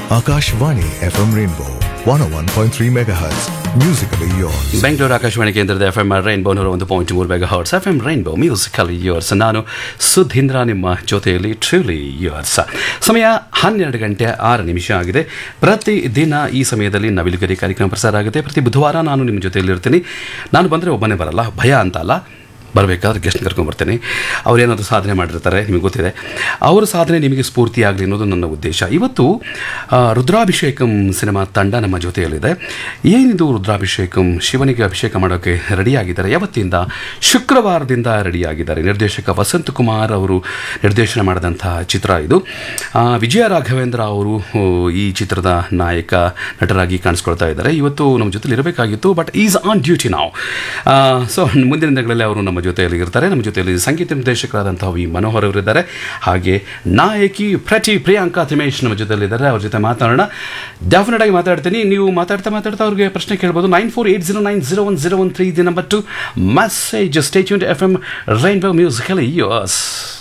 Akashvani FM Rainbow 101.3 MHz. Musically yours. Bengaluru Akashvani ಕೇಂದ್ರದ F M rainbow ನೂರ ಒಂದು ಪಾಯಿಂಟ್ ಮೂರು ಬೇಗ hertz F M rainbow musical yours ನಾನು ಸುಧೀಂದ್ರ ನಿಮ್ಮ ಜೊತೆಯಲ್ಲಿ ಟ್ರೂಲಿ ಯುವರ್ಸ್ ಸಮಯ ಹನ್ನೆರಡು ಗಂಟೆ ಆರು ನಿಮಿಷ ಆಗಿದೆ ಪ್ರತಿ ದಿನ ಈ ಸಮಯದಲ್ಲಿ ನವಿಲುಗರಿ ಕಾರ್ಯಕ್ರಮ ಪ್ರಸಾರ ಆಗುತ್ತೆ ಪ್ರತಿ ಬುಧವಾರ ನಾನು ನಿಮ್ಮ ಜೊತೆಯಲ್ಲಿರ್ತೀನಿ ನಾನು ಬಂದರೆ ಒಬ್ಬನೇ ಬರಲ್ಲ ಭಯ ಅಂತ ಅಲ್ಲ ಬರಬೇಕಾದ್ರೆ ಗೆಸ್ಟ್ ಕರ್ಕೊಂಡ್ಬರ್ತೇನೆ ಅವರೇನಾದರೂ ಸಾಧನೆ ಮಾಡಿರ್ತಾರೆ ನಿಮಗೆ ಗೊತ್ತಿದೆ ಅವರ ಸಾಧನೆ ನಿಮಗೆ ಸ್ಫೂರ್ತಿಯಾಗಲಿ ಅನ್ನೋದು ನನ್ನ ಉದ್ದೇಶ ಇವತ್ತು ಆ, ರುದ್ರಾಭಿಷೇಕಂ ಸಿನಿಮಾ ತಂಡ ನಮ್ಮ ಜೊತೆಯಲ್ಲಿದೆ ಏನಿದು ರುದ್ರಾಭಿಷೇಕಂ ಶಿವನಿಗೆ ಅಭಿಷೇಕ ಮಾಡೋಕ್ಕೆ ರೆಡಿಯಾಗಿದ್ದಾರೆ ಯಾವತ್ತಿಂದ ಶುಕ್ರವಾರದಿಂದ ರೆಡಿಯಾಗಿದ್ದಾರೆ ನಿರ್ದೇಶಕ ವಸಂತ್ ಕುಮಾರ್ ಅವರು ನಿರ್ದೇಶನ ಮಾಡಿದಂಥ ಚಿತ್ರ ಇದು ಆ, ವಿಜಯ ರಾಘವೇಂದ್ರ ಅವರು ಆ, ಈ ಚಿತ್ರದ ನಾಯಕ ನಟರಾಗಿ ಕಾಣಿಸ್ಕೊಳ್ತಾ ಇದ್ದಾರೆ ಇವತ್ತು ನಮ್ಮ ಜೊತೆಲಿ ಇರಬೇಕಾಗಿತ್ತು ಬಟ್ ಈಸ್ ಆನ್ ಡ್ಯೂಟಿ ನಾವು ಸೊ ಮುಂದಿನ ದಿನಗಳಲ್ಲಿ ಅವರು ನಮ್ಮ ಜೊತೆಯಲ್ಲಿ ಇರ್ತಾರೆ ನಮ್ಮ ಜೊತೆಯಲ್ಲಿ ಸಂಗೀತ ನಿರ್ದೇಶಕರಾದಂತಹ ವಿ ಮನೋಹರ್ ಅವರಿದ್ದಾರೆ ಹಾಗೆ ನಾಯಕಿ ಪ್ರತಿ ಪ್ರಿಯಾಂಕಾ ತಿಮೇಶ್ ನಮ್ಮ ಜೊತೆಯಲ್ಲಿದ್ದಾರೆ ಅವ್ರ ಜೊತೆ ಮಾತಾಡೋಣ ಡೆಫಿನೆಟ್ ಆಗಿ ಮಾತಾಡ್ತೀನಿ ನೀವು ಮಾತಾಡ್ತಾ ಮಾತಾಡ್ತಾ ಅವ್ರಿಗೆ ಪ್ರಶ್ನೆ ಕೇಳ್ಬೋದು nine four eight zero nine zero one zero one three the number to message ಸ್ಟೇಚ್ಯೂನ್ F M rainbow musical yours